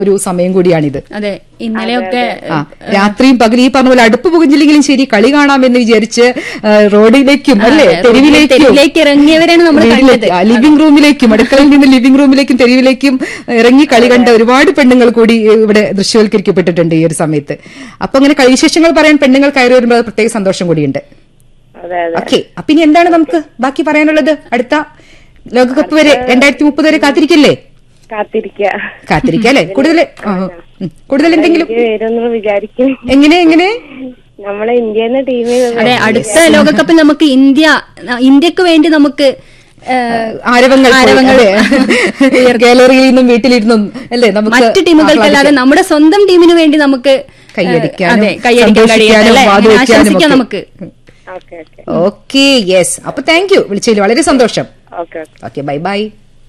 ഒരു സമയം കൂടിയാണിത് അതെ ഇന്നലെയൊക്കെ ആ രാത്രിയും പകലും ഈ പറഞ്ഞ പോലെ അടുപ്പ് പുകഞ്ഞില്ലെങ്കിലും ശരി കളി കാണാമെന്ന് വിചാരിച്ച് ആ, റോഡിലേക്കും അല്ലേ അതെ, തെരുവിലേക്കും തെരുവിലേക്ക് ഇറങ്ങിയവരെയാണ് നമ്മൾ കണ്ടത് ലിവിംഗ് റൂമിലേക്കും അടുക്കളയിൽ നിന്ന് ലിവിംഗ് റൂമിലേക്കും തെരുവിലേക്കും ഇറങ്ങി കളി കണ്ട ഒരുപാട് പെണ്ണുങ്ങൾ കൂടി ഇവിടെ ദൃശ്യവൽക്കരിക്കപ്പെട്ടിട്ടുണ്ട് ഈ ഒരു സമയത്ത് അപ്പൊ അങ്ങനെ കളിവിശേഷങ്ങൾ പറയാൻ പെണ്ണുങ്ങൾ കയറി വരുമ്പോൾ അത് പ്രത്യേക സന്തോഷം കൂടിയുണ്ട് അതെ അതെ ഓക്കെ അപ്പൊ ഇനി എന്താണ് നമുക്ക് ബാക്കി പറയാനുള്ളത് അടുത്ത ലോകകപ്പ് വരെ രണ്ടായിരത്തി മുപ്പത് വരെ കാത്തിരിക്കില്ലേ കാത്തിരിക്ക കാത്തിരിക്കുക അല്ലെ കൂടുതൽ ആ, ഉം. കൂടുതൽ എന്തെങ്കിലും എനിക്ക് വരുമെന്ന് വിചാരിക്കും എങ്ങനെ എങ്ങനെ നമ്മളെ ഇന്ത്യന്ന് ടീമിൽ അതെ അടുത്ത ലോകകപ്പിൽ നമുക്ക് ഇന്ത്യ ഇന്ത്യക്ക് വേണ്ടി നമുക്ക് ഏഹ്, ആരവങ്ങൾ ആരവങ്ങൾ ഗാലറിയിൽ നിന്നും വീട്ടിലിരുന്നും അല്ലേ നമുക്ക് മറ്റു ടീമുകൾക്കല്ലാതെ നമ്മുടെ സ്വന്തം ടീമിന് വേണ്ടി നമുക്ക് ഏഹ്, കൈയടിക്കാനും അതെ കൈയടിക്കാൻ കഴിയട്ടെ സന്തോഷിക്കാനും അല്ലേ? വാത് അങ്ങനെ വെക്കാനും ആശംസിക്കാം ഒക്കെ. നമുക്ക് ഓക്കെ ഓക്കെ ഓക്കെ യെസ് അപ്പൊ താങ്ക് യു വിളിച്ചതിൽ വളരെ സന്തോഷം okay okay okay bye bye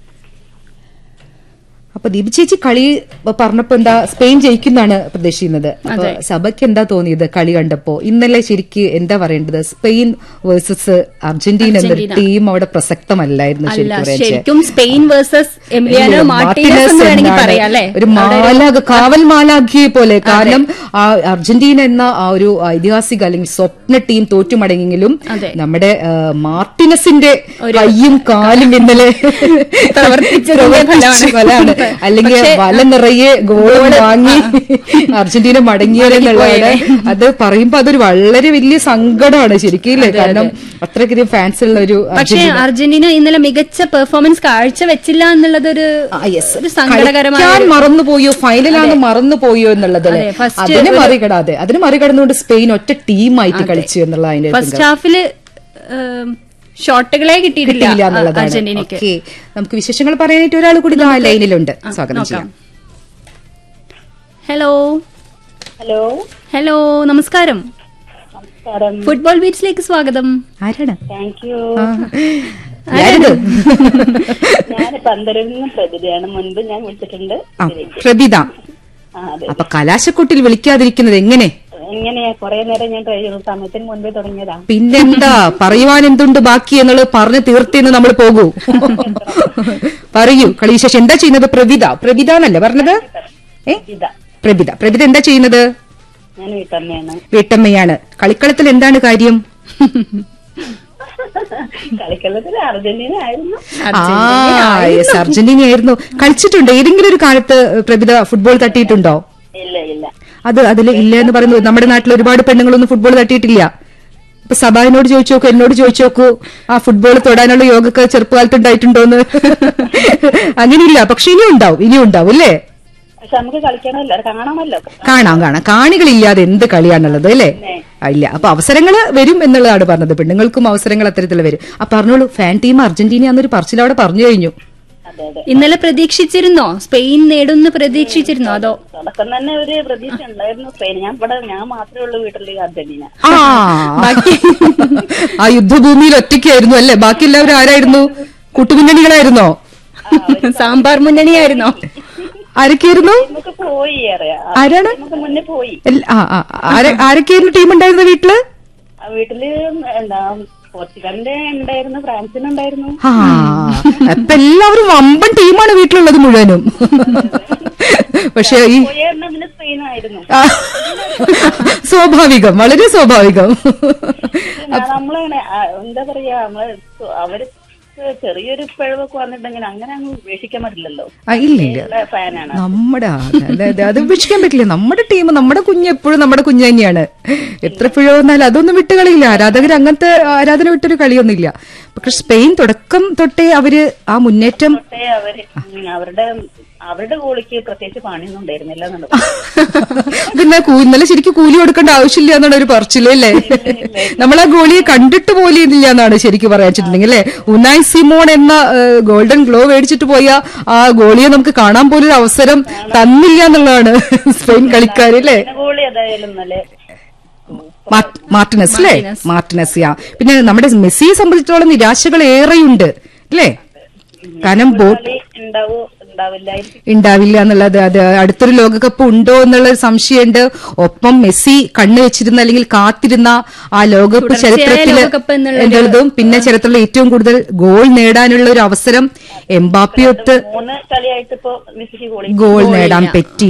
അപ്പൊ ദീപ ചേച്ചി കളി പറഞ്ഞപ്പോ എന്താ സ്പെയിൻ ജയിക്കുന്നതാണ് പ്രതീക്ഷിക്കുന്നത് അപ്പൊ സഭയ്ക്ക് എന്താ തോന്നിയത് കളി കണ്ടപ്പോ ഇന്നലെ ശരിക്ക് എന്താ പറയേണ്ടത് സ്പെയിൻ വേഴ്സസ് അർജന്റീന എന്നൊരു ടീം അവിടെ പ്രസക്തമല്ലായിരുന്നു അല്ല ശരിക്കും പറയാൻ ശരിക്കും സ്പെയിൻ വേഴ്സസ് എമിലിയാനോ അയ്യോ, മാർട്ടിനസ് എന്ന് മാർട്ടിനസ് വേണമെങ്കിൽ എന്നാണ്. പറയാം അല്ലേ ഒരു മാലാഖ കാവൽ മാലാഖിയെ പോലെ കാരണം ആ അർജന്റീന എന്ന ആ ഒരു ഐതിഹാസിക അല്ലെങ്കിൽ സ്വപ്ന ടീം തോറ്റുമടങ്ങിയെങ്കിലും അതെ. നമ്മുടെ ആ, മാർട്ടിനസിന്റെ കയ്യും കാലും ഇന്നലെ പ്രവർത്തിച്ചതിന്റെ പ്രവർത്തിച്ചു ഫലമാണ്. ഫലമാണ്. അല്ലെങ്കിൽ പക്ഷേ, വല നിറയെ ഗോൾ വാങ്ങി അർജന്റീന മടങ്ങിയതെന്നുള്ളതാണ് അത് പറയുമ്പോ അതൊരു വളരെ വലിയ സങ്കടമാണ് ശരിക്കും ഇല്ലേ കാരണം അത്രയ്ക്കധികം ഫാൻസ് ഉള്ള ഒരു പക്ഷേ അർജന്റീന ഇന്നലെ മികച്ച പെർഫോമൻസ് കാഴ്ചവെച്ചില്ല എന്നുള്ളത് ഒരു ആ, yes. ഒരു സങ്കടകരമായ കളിക്കാൻ മറന്നുപോയോ ഫൈനലാണ് മറന്നുപോയോ എന്നുള്ളത് അതെ, first അതിനെ ഒരു- മറികടാതെ അതിന് മറികടന്നുകൊണ്ട് സ്പെയിൻ ഒറ്റ ടീമായിട്ട് കളിച്ചു എന്നുള്ള അതിന്റെ ഫസ്റ്റ് ഹാഫില് ഷോട്ടുകളെ കിട്ടിയിട്ടില്ല കിട്ടിയില്ല എന്നുള്ളതാണ് അർജന്റീനയ്ക്ക് ഓക്കെ നമുക്ക് വിശേഷങ്ങൾ പറയാനായിട്ട് ഒരാൾ കൂടി ആ ലൈനിലുണ്ട് സ്വാഗതം നോക്കാം ചെയ്യാം ഹലോ ഹലോ ഹലോ നമസ്കാരം നമസ്കാരം ഫുട്ബോൾ ബീച്ചിലേക്ക് സ്വാഗതം ആരാണ് താങ്ക് യു ആ. ആരാണ്? ഞാൻ പന്തലിൽ നിന്ന് പ്രതിഭയാണ് മുൻപ് ഞാൻ വിളിച്ചിട്ടുണ്ട് ആ, പ്രഭിത ആ അതെ അപ്പൊ കലാശക്കൊട്ടിൽ വിളിക്കാതിരിക്കുന്നത് എങ്ങനെ എങ്ങനെയാ കുറെ നേരം ഞാൻ ട്രൈ ചെയ്തു സമയത്തിന് മുൻപേ തുടങ്ങിയതാ പിന്നെന്താ പറയുവാൻ എന്തുണ്ട് ബാക്കി എന്നുള്ളത് പറഞ്ഞു തീർത്തേന്ന് നമ്മൾ പോകൂ പറയൂ കളിവിശേഷം എന്താ ചെയ്യുന്നത് പ്രഭിത പ്രഭിത എന്നല്ലേ പറഞ്ഞത് ഏ ഇതാ പ്രഭിത പ്രഭിത എന്താ ചെയ്യുന്നത് ഞാൻ വീട്ടമ്മയാണ് വീട്ടമ്മയാണ് കളിക്കളത്തിൽ എന്താണ് കാര്യം കളിക്കളത്തിൽ അർജന്റീന ആയിരുന്നു ആ യെസ് അർജന്റീന ആയിരുന്നു കളിച്ചിട്ടുണ്ടോ ഏതെങ്കിലും ഒരു കാലത്ത് പ്രഭിത ഫുട്ബോൾ തട്ടിയിട്ടുണ്ടോ ഇല്ല ഇല്ല അത് അതിൽ ഇല്ല എന്ന് പറയുന്നു നമ്മുടെ നാട്ടിൽ ഒരുപാട് പെണ്ണുങ്ങളൊന്നും ഫുട്ബോൾ തട്ടിയിട്ടില്ല ഇപ്പൊ സഭാനോട് ചോദിച്ചു നോക്കൂ എന്നോട് ചോദിച്ചു നോക്കൂ ആ ഫുട്ബോൾ തൊടാനുള്ള യോഗക്ക് ചെറുപ്പകാലത്ത് ഉണ്ടായിട്ടുണ്ടോന്ന് അങ്ങനെയില്ല പക്ഷെ ഇനിയും ഉണ്ടാവും ഇനിയും ഉണ്ടാവും അല്ലേ പക്ഷെ നമുക്ക് കളിക്കണമല്ലോ കാണാമല്ലോ കാണാം കാണാം കാണികളില്ലാതെ എന്ത് കളിയാണുള്ളത് അല്ലേ ആ, ഇല്ല അപ്പൊ അവസരങ്ങൾ വരും എന്നുള്ളതാണ് പറഞ്ഞത് പെണ്ണുങ്ങൾക്കും അവസരങ്ങൾ അത്തരത്തിൽ വരും ആ പറഞ്ഞോളൂ ഫാൻ ടീം അർജന്റീന എന്നൊരു പറച്ചിൽ അവിടെ പറഞ്ഞു കഴിഞ്ഞു അതെ അതെ ഇന്നലെ പ്രതീക്ഷിച്ചിരുന്നോ സ്പെയിൻ നേടുന്ന് പ്രതീക്ഷിച്ചിരുന്നോ അതോ തുടക്കം തന്നെ ഒരു പ്രതീക്ഷ ഉണ്ടായിരുന്നു സ്പെയിൻ ഞാൻ ഇവിടെ ഞാൻ മാത്രമേ ഉള്ളൂ വീട്ടിൽ അർജന്റീന ആ ആ യുദ്ധഭൂമിയിൽ ഒറ്റയ്ക്കായിരുന്നു അല്ലേ ബാക്കി എല്ലാവരും ആരായിരുന്നു കൂട്ടുമുന്നണികളായിരുന്നോ സാമ്പാർ മുന്നണിയായിരുന്നോ ആരൊക്കെയായിരുന്നു നമുക്ക് പോയി അറിയാം ആരാണ് നമുക്ക് മുന്നേ പോയി എൽ- ആ, ആ, ആര- ആരൊക്കെയായിരുന്നു ടീം ഉണ്ടായിരുന്ന വീട്ടില് ആ വീട്ടില് എന്താ പോർച്ചുഗലിന്റെ ഉണ്ടായിരുന്നു ഫ്രാൻസിനുണ്ടായിരുന്നു ആ അപ്പൊ എല്ലാവരും വമ്പൻ ടീമാണ് വീട്ടിലുള്ളത് മുഴുവനും പക്ഷെ ഈ പോയായിരുന്നു പിന്നെ സ്പെയിനായിരുന്നു ആ, സ്വാഭാവികം വളരെ സ്വാഭാവികം നമ്മളങ്ങനെ ആ, എന്താ പറയാ നമ്മള് സ്വ- അവര് ചെറിയൊരു പിഴവൊക്കെ വന്നിട്ടുണ്ടെങ്കിൽ അങ്ങനെ അങ്ങ് ഉപേക്ഷിക്കാൻ പറ്റില്ലല്ലോ ആ, ഇല്ല ഇല്ല ഫാനാണ് നമ്മുടെ ആ, അതെ, അതെ, അത് ഉപേക്ഷിക്കാൻ പറ്റില്ല നമ്മുടെ ടീം നമ്മുടെ കുഞ്ഞ് എപ്പോഴും നമ്മുടെ കുഞ്ഞ് തന്നെയാണ് എത്ര പിഴ വന്നാലും അതൊന്നും വിട്ട് കളിയില്ല ആരാധകർ അങ്ങനത്തെ ആരാധന വിട്ടൊരു കളിയൊന്നുമില്ല പക്ഷെ സ്പെയിൻ തുടക്കം തൊട്ടേ അവര് ആ മുന്നേറ്റം പക്ഷേ അവര് ഉം, അവരുടെ അവരുടെ ഗോളിക്ക് പ്രത്യേകിച്ച് പണിയൊന്നും ഉണ്ടായിരുന്നില്ല എന്നുള്ളത് പിന്നെ കൂ- ഇന്നലെ ശരിക്കും കൂലി കൊടുക്കേണ്ട ആവശ്യമില്ല എന്നാണ് ഒരു പറച്ചില് അല്ലേ നമ്മൾ ആ ഗോളിയെ കണ്ടിട്ട് പോലും ഇല്ല എന്നാണ് ശരിക്കും പറയാൻ വെച്ചിട്ടുണ്ടെങ്കിൽ അല്ലെ ഉനായ് സിമോൺ എന്ന ഏഹ്, ഗോൾഡൻ ഗ്ലോ മേടിച്ചിട്ട് പോയ ആ ഗോളിയെ നമുക്ക് കാണാൻ പോലും ഒരു അവസരം തന്നില്ല എന്നുള്ളതാണ് സ്പെയിൻ കളിക്കാർ അല്ലേ പിന്നെ ഗോളി ഏതായാലും നല്ല മാർ- മാർട്ടിനസ് അല്ലേ മാർട്ടിനസ് യാ പിന്നെ നമ്മുടെ മെസ്സിയെ സംബന്ധിച്ചിടത്തോളം നിരാശകൾ ഏറെയുണ്ട് അല്ലേ കാരണം ബോട്ട് കളി ഉണ്ടാവോ ഉണ്ടാവില്ലായിരിക്കും ഉണ്ടാവില്ല എന്നുള്ളത് അത് അടുത്തൊരു ലോകകപ്പ് ഉണ്ടോ എന്നുള്ള ഒരു സംശയമുണ്ട് ഒപ്പം മെസ്സി കണ്ണു വെച്ചിരുന്ന അല്ലെങ്കിൽ കാത്തിരുന്ന ആ ലോകകപ്പ് തുടർച്ചയായ ചരിത്രത്തിൽ ലോകകപ്പ് എന്നുള്ളൊരു- എന്നുള്ളതും പിന്നെ ചരിത്രത്തിൽ ഏറ്റവും കൂടുതൽ ഗോൾ നേടാനുള്ള ഒരു അവസരം എംബാപ്പിയൊത്ത് മൂന്ന് കളിയായിട്ട് ഇപ്പൊ മെസ്സിക്ക് ഗോളി ഗോൾ നേടാൻ പറ്റി